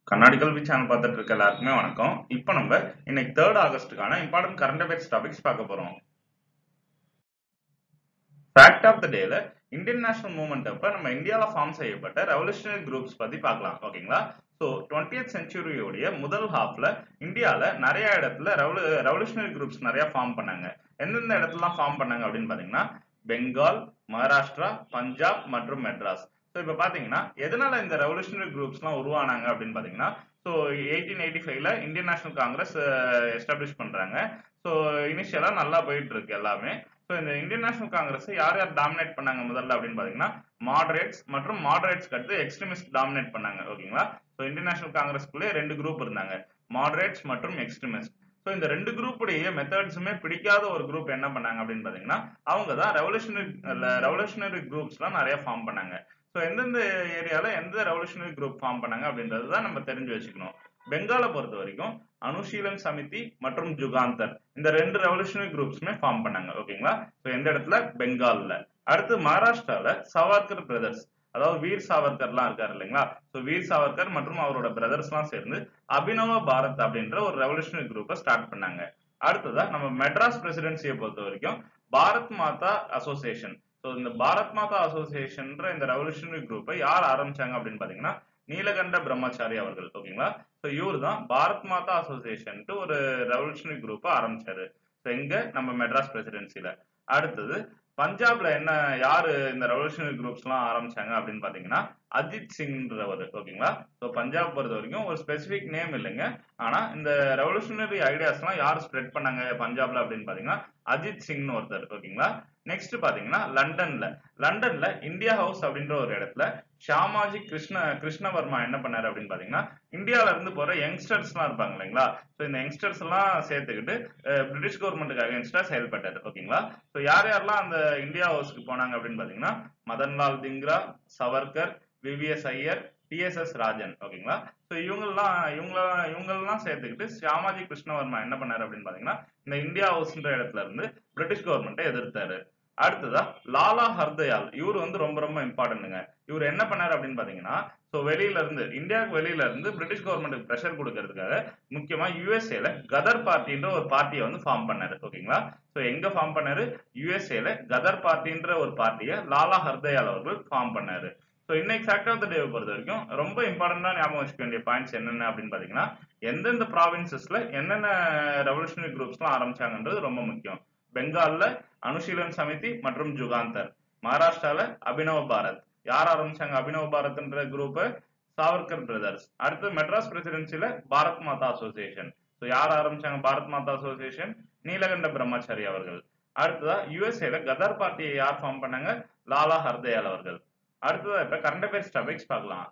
கண்ணாடி கல்வி சேனல் பார்த்துட்டு இருக்க எல்லாருக்குமே வணக்கம் இப்போ நம்ம இன்னைக்கு தேர்ட் ஆகஸ்ட்டுக்கான இம்பார்ட்டன்ட் கரண்ட் அஃபேர்ஸ் டாபிக்ஸ் பார்க்க போறோம் ஃபேக்ட் ஆஃப் த டேல இந்தியன் நேஷனல் மூவ்மெண்ட் அப்ப நம்ம இந்தியாவில் ஃபார்ம் செய்யப்பட்ட ரெவல்யூஷனரி குரூப்ஸ் பத்தி பார்க்கலாம் ஓகேங்களா ஸோ டுவெண்ட்டியத் செஞ்சுரியோடைய முதல் ஹாஃப்ல இந்தியாவில் நிறைய இடத்துல ரெவல்யூஷனரி குரூப்ஸ் நிறைய ஃபார்ம் பண்ணாங்க எந்தெந்த இடத்துலலாம் ஃபார்ம் பண்ணாங்க அப்படின்னு பார்த்தீங்கன்னா பெங்கால் மகாராஷ்டிரா பஞ்சாப் மற்றும் மெட்ராஸ் ஸோ இப்போ பார்த்தீங்கன்னா எதனால இந்த ரெவல்யூஷனரி குரூப்ஸ்லாம் உருவானாங்க அப்படின்னு பார்த்தீங்கன்னா ஸோ எயிட்டீன் எயிட்டி ஃபைவ்ல இந்தியன் நேஷனல் காங்கிரஸ் எஸ்டாப்ளிஷ் பண்ணுறாங்க ஸோ இனிஷியலாக நல்லா போயிட்டு இருக்கு எல்லாமே ஸோ இந்த இந்தியன் நேஷனல் காங்கிரஸ் யார் யார் டாமினேட் பண்ணாங்க முதல்ல அப்படின்னு பார்த்தீங்கன்னா மாடரேட்ஸ் மற்றும் மாடரேட்ஸ்க்கு அடுத்து எக்ஸ்ட்ரீமிஸ்ட் டாமினேட் பண்ணாங்க ஓகேங்களா ஸோ இந்தியன் நேஷனல் காங்கிரஸ்க்குள்ளே ரெண்டு குரூப் இருந்தாங்க மாடரேட்ஸ் மற்றும் எக்ஸ்ட்ரீமிஸ்ட் ஸோ இந்த ரெண்டு குரூப்புடைய மெத்தட்ஸுமே பிடிக்காத ஒரு குரூப் என்ன பண்ணாங்க அப்படின்னு பார்த்தீங்கன்னா அவங்க தான் ரெவல்யூஷனரி ரெவல்யூஷனரி குரூப்ஸ்லாம் நிறைய ஃபார்ம் பண்ணாங்க ஸோ எந்தெந்த ஏரியாவில் எந்த ரெவல்யூஷனரி குரூப் ஃபார்ம் பண்ணாங்க அப்படின்றது தான் நம்ம தெரிஞ்சு வச்சுக்கணும் பெங்காலை பொறுத்த வரைக்கும் அனுஷீலன் சமிதி மற்றும் ஜுகாந்தர் இந்த ரெண்டு ரெவல்யூஷனரி குரூப்ஸுமே ஃபார்ம் பண்ணாங்க ஓகேங்களா ஸோ எந்த இடத்துல பெங்கால்ல அடுத்து மகாராஷ்டிராவில் சவார்கர் பிரதர்ஸ் அதாவது வீர் சாவர்கர்லாம் இருக்காரு இல்லைங்களா ஸோ வீர் சாவர்கர் மற்றும் அவரோட பிரதர்ஸ்லாம் சேர்ந்து அபினவ பாரத் அப்படின்ற ஒரு ரெவல்யூஷனரி குரூப்பை ஸ்டார்ட் பண்ணாங்க அடுத்ததா நம்ம மெட்ராஸ் பிரசிடென்சியை பொறுத்த வரைக்கும் பாரத் மாதா அசோசியேஷன் ஸோ இந்த பாரத் மாதா அசோசியேஷன்ற இந்த ரெவல்யூஷனரி குரூப்பை யார் ஆரம்பிச்சாங்க அப்படின்னு பாத்தீங்கன்னா நீலகண்ட பிரம்மச்சாரி அவர்கள் ஓகேங்களா ஸோ இவர் தான் பாரத் மாதா அசோசியேஷன்ட்டு ஒரு ரெவல்யூஷனரி குரூப்பை ஆரம்பிச்சாரு ஸோ எங்க நம்ம மெட்ராஸ் பிரசிடென்சில அடுத்தது பஞ்சாப்ல என்ன யாரு இந்த ரெவல்யூஷனரி குரூப்ஸ் எல்லாம் ஆரம்பிச்சாங்க அப்படின்னு பாத்தீங்கன்னா அஜித் சிங்ன்றவர் ஓகேங்களா ஸோ பஞ்சாப் பொறுத்த வரைக்கும் ஒரு ஸ்பெசிபிக் நேம் இல்லைங்க ஆனா இந்த ரெவல்யூஷனரி ஐடியாஸ் எல்லாம் யார் ஸ்ப்ரெட் பண்ணாங்க பஞ்சாப்ல அப்படின்னு பாத்தீங்கன்னா அஜித் சிங்னு ஒருத்தர் ஓகேங்களா நெக்ஸ்ட் பாத்தீங்கன்னா லண்டன்ல லண்டன்ல இந்தியா ஹவுஸ் அப்படின்ற ஒரு இடத்துல ஷாமாஜி கிருஷ்ண கிருஷ்ணவர்மா என்ன பண்ணாரு அப்படின்னு பாத்தீங்கன்னா இந்தியால இருந்து போற யங்ஸ்டர்ஸ் எல்லாம் இருப்பாங்க இல்லைங்களா ஸோ இந்த யங்ஸ்டர்ஸ் எல்லாம் சேர்த்துக்கிட்டு பிரிட்டிஷ் கவர்மெண்ட்டுக்கு அகேன்ஸ்டா செயல்பட்டாரு ஓகேங்களா ஸோ யார் யாரெல்லாம் அந்த இந்தியா ஹவுஸ்க்கு போனாங்க அப்படின்னு பாத்தீங்கன்னா மதன்லால் திங்ரா சவர்கர் விவிஎஸ் ஐயர் டிஎஸ்எஸ் ராஜன் ஓகேங்களா ஸோ இவங்கெல்லாம் இவங்கள இவங்கெல்லாம் சேர்த்துக்கிட்டு ஷியாமாஜி கிருஷ்ணவர்மா என்ன பண்ணாரு அப்படின்னு பாத்தீங்கன்னா இந்த இந்தியா ஹவுஸ்ன்ற இடத்துல இருந்து பிரிட்டிஷ் கவர்மெண்ட்டை எதிர்த்தாரு அடுத்ததா லாலா ஹர்தயால் இவர் வந்து ரொம்ப ரொம்ப இம்பார்ட்டன்ட்டுங்க இவர் என்ன பண்ணாரு அப்படின்னு பாத்தீங்கன்னா ஸோ வெளியில இருந்து இந்தியாவுக்கு வெளியில இருந்து பிரிட்டிஷ் கவர்மெண்ட்டுக்கு ப்ரெஷர் கொடுக்கறதுக்காக முக்கியமா யூஎஸ்ஏல கதர் பார்ட்டின்ற ஒரு பார்ட்டியை வந்து ஃபார்ம் பண்ணாரு ஓகேங்களா ஸோ எங்க ஃபார்ம் பண்ணாரு யூஎஸ்ஏல கதர் பார்ட்டின்ற ஒரு பார்ட்டியை லாலா ஹர்தயால் அவர்கள் ஃபார்ம் பண்ணாரு ஸோ இன்னைக்கு ஃபேக்ட் ஆஃப் த டே பொறுத்த வரைக்கும் ரொம்ப இம்பார்ட்டண்டா ஞாபகம் வச்சுக்க வேண்டிய பாயிண்ட்ஸ் என்னென்ன அப்படின்னு பாத்தீங்கன்னா எந்தெந்த ப்ராவின்சஸ்ல என்னென்ன ரெவல்யூஷனரி குரூப்ஸ்லாம் ஆரம்பிச்சாங்கன்றது ரொம்ப முக்கியம் பெங்கால்ல அனுஷீலன் சமிதி மற்றும் ஜுகாந்தர் மகாராஷ்டிரால அபினவ பாரத் யார் ஆரம்பிச்சாங்க அபினவ பாரத்ன்ற குரூப் சாவர்கர் பிரதர்ஸ் அடுத்து மெட்ராஸ் பிரசிடென்சில பாரத் மாதா அசோசியேஷன் ஸோ யார் ஆரம்பிச்சாங்க பாரத் மாதா அசோசியேஷன் நீலகண்ட பிரம்மச்சாரி அவர்கள் அடுத்ததா யூஎஸ்ஏல கதர் பார்ட்டியை யார் ஃபார்ம் பண்ணாங்க லாலா ஹர்தயால் அவர்கள் அடுத்ததா இப்ப கரண்ட் அஃபேர்ஸ் டாபிக்ஸ் பார்க்கலாம்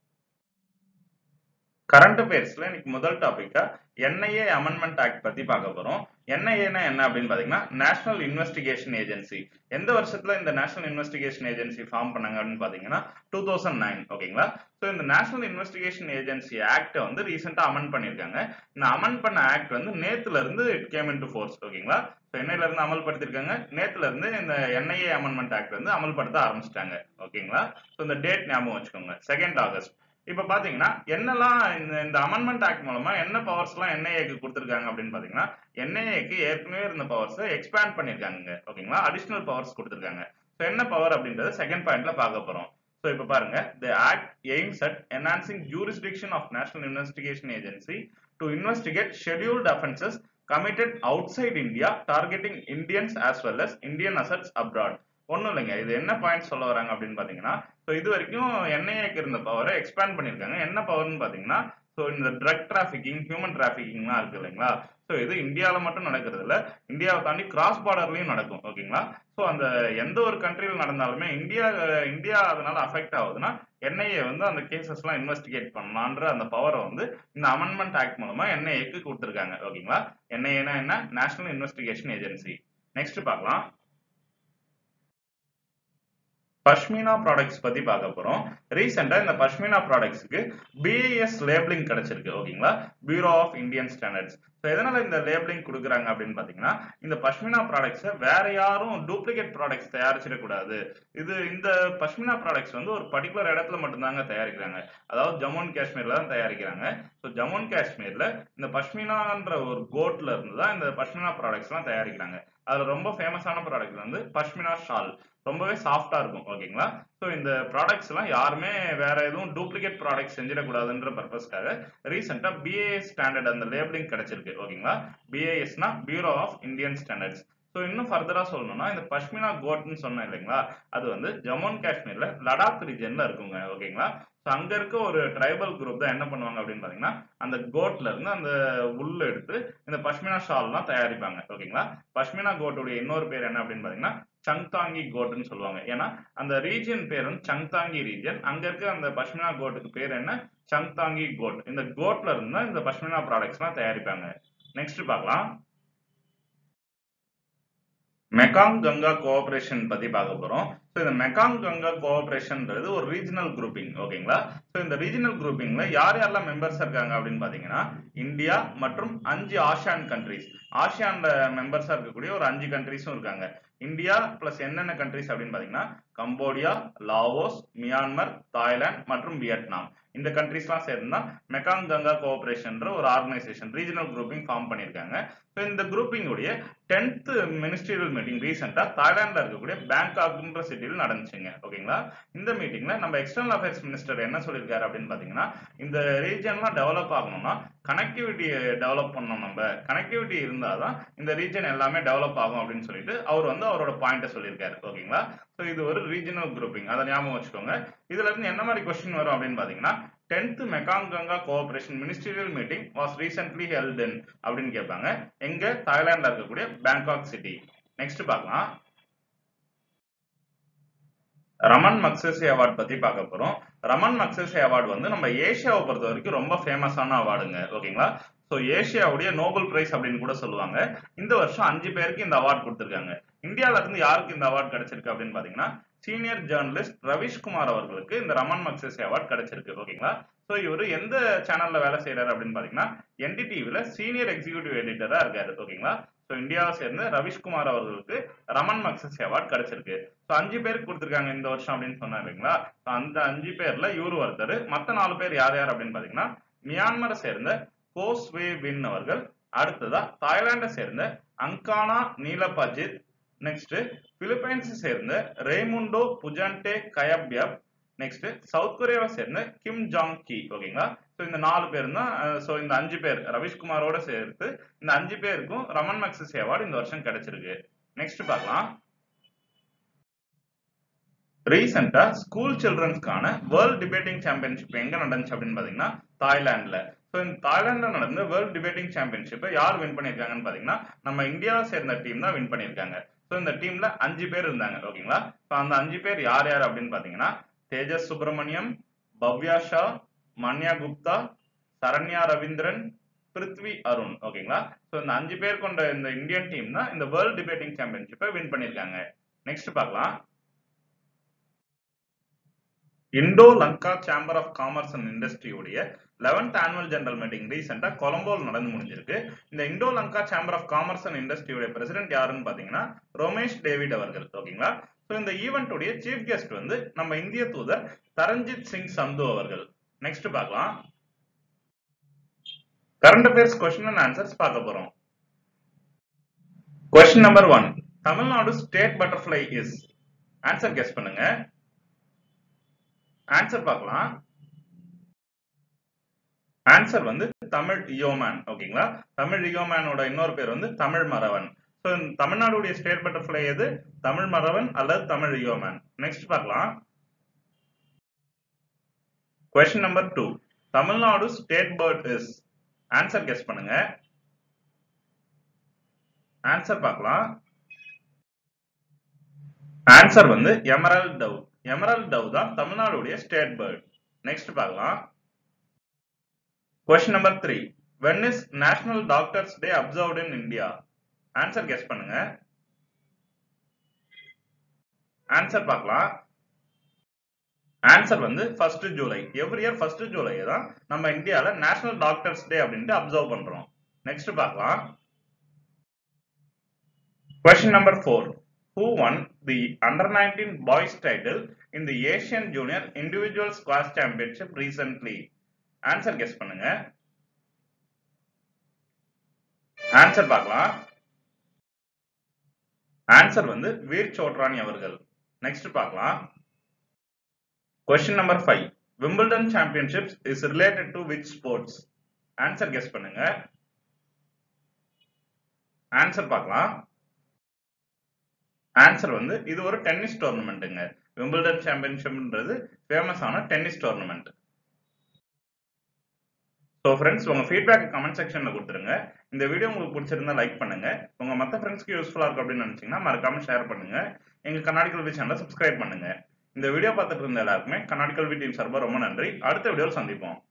கரண்ட் அஃபேர்ஸ்ல இன்னைக்கு முதல் டாபிக்கா என்ஐஏ அமெண்ட்மெண்ட் ஆக்ட் பத்தி பார்க்க போறோம் என்ஐஏனா என்ன அப்படின்னு பாத்தீங்கன்னா நேஷனல் இன்வெஸ்டிகேஷன் ஏஜென்சி எந்த வருஷத்துல இந்த நேஷனல் இன்வெஸ்டிகேஷன் ஏஜென்சி ஃபார்ம் பண்ணாங்க அப்படின்னு பாத்தீங்கன்னா டூ தௌசண்ட் நைன் ஓகேங்களா ஸோ இந்த நேஷனல் இன்வெஸ்டிகேஷன் ஏஜென்சி ஆக்டை வந்து ரீசெண்டா அமெண்ட் பண்ணிருக்காங்க இந்த அமெண்ட் பண்ண ஆக்ட் வந்து நேத்துல இருந்து it came into force ஓகேங்களா ஸோ என்னையில இருந்து அமல்படுத்திருக்காங்க நேத்துல இருந்து இந்த என்ஐஏ அமெண்ட்மெண்ட் ஆக்ட் வந்து அமல்படுத்த ஆரம்பிச்சிட்டாங்க ஓகேங்களா ஸோ இந்த டேட் ஞாபகம் வச்சுக்கோங்க செகண்ட் ஆகஸ்ட் இப்ப பாத்தீங்கன்னா என்னெல்லாம் இந்த இந்த அமெண்ட்மெண்ட் ஆக்ட் மூலமா என்ன பவர்ஸ் எல்லாம் என்ஐஏக்கு கொடுத்துருக்காங்க அப்படின்னு பாத்தீங்கன்னா என்ஐஏக்கு ஏற்கனவே இருந்த பவர்ஸ் எக்ஸ்பேண்ட் பண்ணிருக்காங்க ஓகேங்களா அடிஷனல் பவர்ஸ் கொடுத்துருக்காங்க ஸோ என்ன பவர் அப்படின்றத செகண்ட் பாயிண்ட்ல பார்க்க போறோம் ஸோ இப்போ பாருங்க the act aims at enhancing jurisdiction of National Investigation Agency to investigate scheduled offences committed outside India targeting Indians as well as Indian assets abroad ஒன்றும் இல்லைங்க இது என்ன பாயிண்ட் சொல்ல வராங்க அப்படின்னு பாத்தீங்கன்னா ஸோ இது வரைக்கும் என்ஐஏக்கு இருந்த பவரை எக்ஸ்பேண்ட் பண்ணியிருக்காங்க என்ன பவர்னு பாத்தீங்கன்னா ஸோ இந்த ட்ரக் டிராஃபிக்கிங் ஹியூமன் டிராஃபிக்கிங்லாம் இருக்கு இல்லைங்களா ஸோ இது இந்தியாவில் மட்டும் நடக்கிறது இல்லை இந்தியாவை தாண்டி கிராஸ் பார்டர்லையும் நடக்கும் ஓகேங்களா ஸோ அந்த எந்த ஒரு கண்ட்ரியில் நடந்தாலுமே இந்தியா இந்தியா அதனால அஃபெக்ட் ஆகுதுன்னா என்ஐஏ வந்து அந்த கேசஸ்லாம் இன்வெஸ்டிகேட் பண்ணலான்ற அந்த பவரை வந்து இந்த அமெண்ட்மெண்ட் ஆக்ட் மூலமா என்ஐஏக்கு கொடுத்துருக்காங்க ஓகேங்களா என்ஐஏனா என்ன நேஷனல் இன்வெஸ்டிகேஷன் ஏஜென்சி நெக்ஸ்ட் பார்க்கலாம் பஷ்மினா ப்ராடக்ட்ஸ் பத்தி பார்க்க போறோம் ரீசெண்டா இந்த பஷ்மினா ப்ராடக்ட்ஸ்க்கு பிஏஎஸ் லேபிளிங் கிடைச்சிருக்கு ஓகேங்களா Bureau of Indian Standards so எதனால இந்த லேபிளிங் கொடுக்குறாங்க அப்படின்னு பாத்தீங்கன்னா இந்த பஷ்மினா ப்ராடக்ட்ஸை வேற யாரும் டூப்ளிகேட் ப்ராடக்ட்ஸ் தயாரிச்சிடக்கூடாது இது இந்த பஷ்மினா ப்ராடக்ட்ஸ் வந்து ஒரு பர்டிகுலர் இடத்துல மட்டும்தாங்க தயாரிக்கிறாங்க அதாவது ஜம்மு அண்ட் காஷ்மீர்ல தான் தயாரிக்கிறாங்க ஸோ ஜம்மு அண்ட் காஷ்மீர்ல இந்த பஷ்மினான்ற ஒரு கோட்ல இருந்து தான் இந்த பஷ்மினா ப்ராடக்ட்ஸ் எல்லாம் தயாரிக்கிறாங்க அதுல ரொம்ப ஃபேமஸான ப்ராடக்ட் வந்து பஷ்மினா ஷால் ரொம்பவே சாஃப்டா இருக்கும் ஓகேங்களா ஸோ இந்த ப்ராடக்ட்ஸ் எல்லாம் யாருமே வேற எதுவும் டூப்ளிகேட் ப்ராடக்ட் செஞ்சிடக்கூடாதுன்ற பர்பஸ்க்காக ரீசெண்டா பிஏஎஸ் ஸ்டாண்டர்ட் அந்த லேபிளிங் கிடைச்சிருக்கு ஓகேங்களா பிஏஎஸ்னா Bureau of Indian Standards so இன்னும் ஃபர்தரா சொல்லணும்னா இந்த பஷ்மினா கோட்னு சொன்னேன் இல்லைங்களா அது வந்து ஜம்மு அண்ட் காஷ்மீர்ல லடாக் ரீஜன்ல இருக்குங்க ஓகேங்களா ஸோ அங்க இருக்க ஒரு ட்ரைபல் குரூப் தான் என்ன பண்ணுவாங்க அப்படின்னு பாத்தீங்கன்னா அந்த கோட்ல இருந்து அந்த உள்ள எடுத்து இந்த பஷ்மினா ஷால்லாம் தயாரிப்பாங்க ஓகேங்களா பஷ்மினா கோட்டுடைய இன்னொரு பேர் என்ன அப்படின்னு பாத்தீங்கன்னா சங்தாங்கி கோட்னு சொல்லுவாங்க ஏன்னா அந்த ரீஜியன் பேர் வந்து சங்தாங்கி ரீஜன் அங்க இருக்க அந்த பஷ்மினா கோட்டுக்கு பேர் என்ன சங்தாங்கி கோட் இந்த கோட்ல இருந்து தான் இந்த பஷ்மினா ப்ராடக்ட்ஸ் எல்லாம் தயாரிப்பாங்க நெக்ஸ்ட் பார்க்கலாம் மெகாங் கங்கா கோஆபரேஷன் பத்தி பார்க்க போறோம் ஸோ இந்த மெகாங் கங்கா கோஆபரேஷன்ன்றது ஒரு ரீஜனல் குரூப்பிங் ஓகேங்களா ஸோ இந்த ரீஜனல் குரூப்பிங்ல யார் யாரெல்லாம் மெம்பர்ஸ் இருக்காங்க அப்படின்னு பாத்தீங்கன்னா இந்தியா மற்றும் அஞ்சு ஆசியான் கண்ட்ரிஸ் ஆசியான்ல மெம்பர்ஸா இருக்கக்கூடிய ஒரு அஞ்சு கண்ட்ரிஸும் இருக்காங்க இந்தியா பிளஸ் என்னென்ன கண்ட்ரிஸ் அப்படின்னு பாத்தீங்கன்னா கம்போடியா லாவோஸ் மியான்மர் தாய்லாந்து மற்றும் வியட்நாம் இந்த கண்ட்ரிஸ்லாம் சேர்ந்து தான் மெகாங் கங்கா கோஆபரேஷன்ற ஒரு ஆர்கனைசேஷன் ரீஜனல் குரூப்பிங் ஃபார்ம் பண்ணியிருக்காங்க ஸோ இந்த குரூப்பிங் உடைய டென்த் மினிஸ்ட்ரியல் மீட்டிங் ரீசெண்டா தாய்லாந்துல இருக்கக்கூடிய பேங்காக்ன்ற சிட்டியில் நடந்துச்சுங்க ஓகேங்களா இந்த மீட்டிங்ல நம்ம எக்ஸ்டர்னல் அஃபேர்ஸ் மினிஸ்டர் என்ன சொல்லியிருக்காரு அப்படின்னு பாத்தீங்கன்னா இந்த ரீஜன்லாம் டெவலப் ஆகணும்னா கனெக்டிவிட்டி டெவலப் பண்ணணும் நம்ம கனெக்டிவிட்டி இருந்தாதான் இந்த ரீஜன் எல்லாமே டெவலப் ஆகும் அப்படின்னு சொல்லிட்டு அவர் வந்து அவரோட பாயிண்ட சொல்லியிருக்காரு ஓகேங்களா ஸோ இது ஒரு ரீஜனல் குரூப்பிங் அதை ஞாபகம் வச்சுக்கோங்க இதுல இருந்து என்ன மாதிரி கொஸ்டின் வரும் அப்படின்னு பாத்தீங்கன்னா tenth Mekong Ganga cooperation ministerial meeting was recently held in அப்படின்னு கேட்பாங்க எங்க தாய்லாந்துல இருக்கக்கூடிய பேங்காக் சிட்டி நெக்ஸ்ட் பார்க்கலாம் ரமன் மக்சேசி அவார்ட் பத்தி பார்க்க போறோம் ரமன் மக்சேசி அவார்டு வந்து நம்ம ஏசியாவை பொறுத்த வரைக்கும் ரொம்ப ஃபேமஸான அவார்டுங்க ஓகேங்களா ஸோ ஏசியாவுடைய நோபல் பிரைஸ் அப்படின்னு கூட சொல்லுவாங்க இந்த வருஷம் அஞ்சு பேருக்கு இந்த அவார்ட் கொடுத்துருக்காங்க இந்தியால இருந்து யாருக்கு இந்த அவார்ட் கிடைச்சிருக்கு அப்படின்னு பாத்தீங்கன்னா சீனியர் ஜேர்னலிஸ்ட் ரவிஷ்குமார் அவர்களுக்கு இந்த ரமன் மக்சேசி அவார்ட் கிடைச்சிருக்கு ஓகேங்களா ஸோ இவர் எந்த சேனல்ல வேலை செய்யறாரு அப்படின்னு பாத்தீங்கன்னா என்டிடிவில சீனியர் எக்ஸிகூட்டிவ் எடிட்டரா இருக்காரு ஓகேங்களா ஸோ இந்தியாவை சேர்ந்து ரவிஷ்குமார் அவர்களுக்கு ரமன் மக்சேசி அவார்ட் கிடைச்சிருக்கு ஸோ அஞ்சு பேருக்கு கொடுத்துருக்காங்க இந்த வருஷம் அப்படின்னு சொன்னார் இல்லைங்களா அந்த அஞ்சு பேர்ல இவரு ஒருத்தர் மத்த நாலு பேர் யார் யார் அப்படின்னு பாத்தீங்கன்னா மியான்மரை சேர்ந்த கோஸ்வே வின் அவர்கள் அடுத்ததா தாய்லாண்டை சேர்ந்த அங்கானா நீலபஜித் நெக்ஸ்ட் பிலிப்பைன்ஸ் சேர்ந்த ரேமுண்டோ புஜான்டே கயப்யப் நெக்ஸ்ட் சவுத் கொரியாவை சேர்ந்த கிம் ஜாங் கி ஓகேங்களா ஸோ இந்த நாலு பேர் தான் ஸோ இந்த அஞ்சு பேர் ரவிஷ்குமாரோட சேர்த்து இந்த அஞ்சு பேருக்கும் ரமன் மக்சஸ் அவார்டு இந்த வருஷம் கிடைச்சிருக்கு நெக்ஸ்ட் பார்க்கலாம் ரீசெண்டா ஸ்கூல் சில்ட்ரன்ஸ்க்கான வேர்ல்ட் டிபேட்டிங் சாம்பியன்ஷிப் எங்க நடந்துச்சு அப்படின்னு பாத்தீங்கன்னா தாய்லாந்துல ஸோ இந்த தாய்லாந்துல நடந்த வேர்ல்ட் டிபேட்டிங் சாம்பியன்ஷிப்பை யார் வின் பண்ணியிருக்காங்கன்னு பாத்தீங்கன்னா நம்ம இந்தியாவை சேர்ந்த டீம் தான் வின் பண்ணியிருக்காங்க ஸோ இந்த டீம்ல அஞ்சு பேர் இருந்தாங்க ஓகேங்களா ஸோ அந்த அஞ்சு பேர் யார் யார் அப்படின்னு பாத்தீங்கன்னா தேஜஸ் சுப்பிரமணியம் பவ்யா ஷா மன்யா குப்தா சரண்யா ரவீந்திரன் பிருத்வி அருண் ஓகேங்களா ஸோ இந்த அஞ்சு பேர் கொண்ட இந்த இந்தியன் டீம் தான் இந்த வேர்ல்ட் டிபேட்டிங் சாம்பியன்ஷிப்பை வின் பண்ணியிருக்காங்க நெக்ஸ்ட் பார்க்கலாம் Indo Lanka Chamber of Commerce and இண்டஸ்ட்ரியுடைய லெவன்த் ஆனுவல் ஜெனரல் மீட்டிங் ரீசெண்டா கொலம்போல் நடந்து முடிஞ்சிருக்கு இந்த Indo Lanka Chamber of Commerce and இண்டஸ்ட்ரியுடைய பிரசிடென்ட் யாருன்னு பாத்தீங்கன்னா ரோமேஷ் டேவிட் அவர்கள் ஓகேங்களா ஸோ இந்த ஈவெண்ட்டுடைய சீஃப் கெஸ்ட் வந்து நம்ம இந்திய தூதர் தரஞ்சித் சிங் சந்து அவர்கள் நெக்ஸ்ட் பார்க்கலாம் current affairs question and answers பார்க்க போறோம் question number one Tamil Nadu state butterfly is answer guess பண்ணுங்க ஆன்சர் பார்க்கலாம் ஆன்சர் வந்து தமிழ் இயோமேன் ஓகேங்களா தமிழ் இயோமேனோட இன்னொரு பேர் வந்து தமிழ் மறவன் ஸோ தமிழ்நாடுடைய ஸ்டேட் பட்டர்ஃபிளை எது தமிழ் மறவன் அல்லது தமிழ் இயோமேன் நெக்ஸ்ட் பார்க்கலாம் question number two Tamil Nadu state bird is answer guess பண்ணுங்க ஆன்சர் பார்க்கலாம் ஆன்சர் வந்து எமரல் டவ் எமரல் டவ் தான் தமிழ்நாடுடைய ஸ்டேட் பேர்ட் நெக்ஸ்ட் பார்க்கலாம் question number three when is national doctors day observed in India answer guess பண்ணுங்க answer பார்க்கலாம் answer வந்து first July every year first July தான் நம்ம இந்தியால நேஷனல் டாக்டர்ஸ் டே அப்படின்ட்டு அப்சர்வ் பண்றோம் நெக்ஸ்ட் பார்க்கலாம் question number four who won the under nineteen boys title in the Asian junior individual squash championship recently answer guess பண்ணுங்க answer பார்க்கலாம் answer வந்து வீர் சோட்ரானி அவர்கள் நெக்ஸ்ட் பார்க்கலாம் question number five Wimbledon championships is related to which sports answer guess பண்ணுங்க answer பார்க்கலாம் answer வந்து இது ஒரு டென்னிஸ் டோர்னமெண்ட்டுங்க விம்பிள்டன் சாம்பியன்ஷிப்ன்றது ஃபேமஸான டென்னிஸ் டோர்னமெண்ட் ஸோ ஃப்ரெண்ட்ஸ் உங்க ஃபீட்பேக் கமெண்ட் செக்ஷன்ல கொடுத்துருங்க இந்த வீடியோ உங்களுக்கு பிடிச்சிருந்தா லைக் பண்ணுங்க உங்க மற்ற ஃப்ரெண்ட்ஸ்க்கு யூஸ்ஃபுல்லா இருக்கும் அப்படின்னு நினைச்சீங்கன்னா மறக்காம ஷேர் பண்ணுங்க எங்க கண்ணாடி கல்வி சேனலை சப்ஸ்கிரைப் பண்ணுங்க இந்த வீடியோ பார்த்துட்டு இருந்த எல்லாருக்குமே கண்ணாடி கல்வி டீம் சார்பாக ரொம்ப நன்றி அடுத்த வீடியோவில் சந்திப்போம்